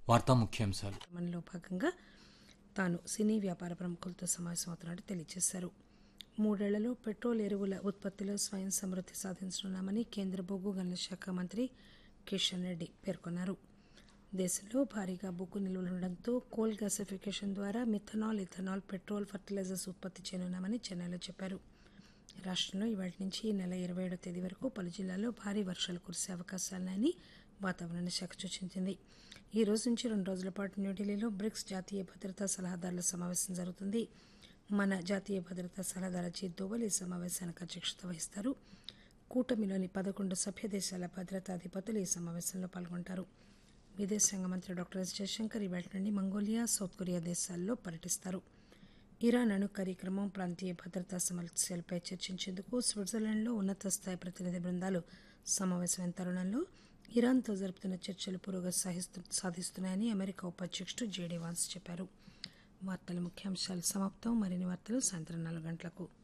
వార్తా ముఖ్యాంశాలు మనలో భాగంగా తాను సినీ వ్యాపార ప్రముఖులతో సమావేశమవుతున్నట్టు తెలియజేశారు మూడేళ్లలో పెట్రోల్ ఎరువుల ఉత్పత్తిలో స్వయం సమృద్ధి సాధించనున్నామని కేంద్ర బొగ్గు గనుల శాఖ మంత్రి కిషన్ రెడ్డి పేర్కొన్నారు దేశంలో భారీగా బొగ్గు నిల్వలు ఉండడంతో కోల్ గ్యాసిఫికేషన్ ద్వారా మిథనాల్ ఇథనాల్ పెట్రోల్ ఫర్టిలైజర్స్ ఉత్పత్తి చేయనున్నామని చెన్నైలో చెప్పారు రాష్ట్రంలో ఇవాటి నుంచి ఈ నెల ఇరవై ఏడో తేదీ వరకు పలు జిల్లాల్లో భారీ వర్షాలు కురిసే అవకాశాలున్నాయని వాతావరణ శాఖ సూచించింది ఈ రోజు నుంచి రెండు రోజుల పాటు న్యూఢిల్లీలో బ్రిక్స్ జాతీయ భద్రతా సలహాదారుల సమావేశం జరుగుతుంది మన జాతీయ భద్రతా సలహాదారు అజిత్ దోవల్ ఈ సమావేశానికి అధ్యక్షత వహిస్తారు కూటమిలోని పదకొండు సభ్య దేశాల భద్రతా అధిపతులు ఈ సమావేశంలో పాల్గొంటారు విదేశాంగ మంత్రి డాక్టర్ ఎస్ జయశంకర్ ఇవాటి నుండి మంగోలియా సౌత్ కొరియా దేశాల్లో పర్యటిస్తారు ఇరాన్ అణు కార్యక్రమం ప్రాంతీయ భద్రతా సమస్యలపై చర్చించేందుకు స్విట్జర్లాండ్లో ఉన్నత స్థాయి ప్రతినిధి బృందాలు సమావేశమైన తరుణంలో ఇరాన్తో జరుపుతున్న చర్చలు పురోగతి సాధిస్తు సాధిస్తున్నాయని అమెరికా ఉపాధ్యక్షుడు జేడీ వాన్స్ చెప్పారు వార్తల ముఖ్యాంశాలు సమాప్తం మరిన్ని వార్తలు సాయంత్రం నాలుగు గంటలకు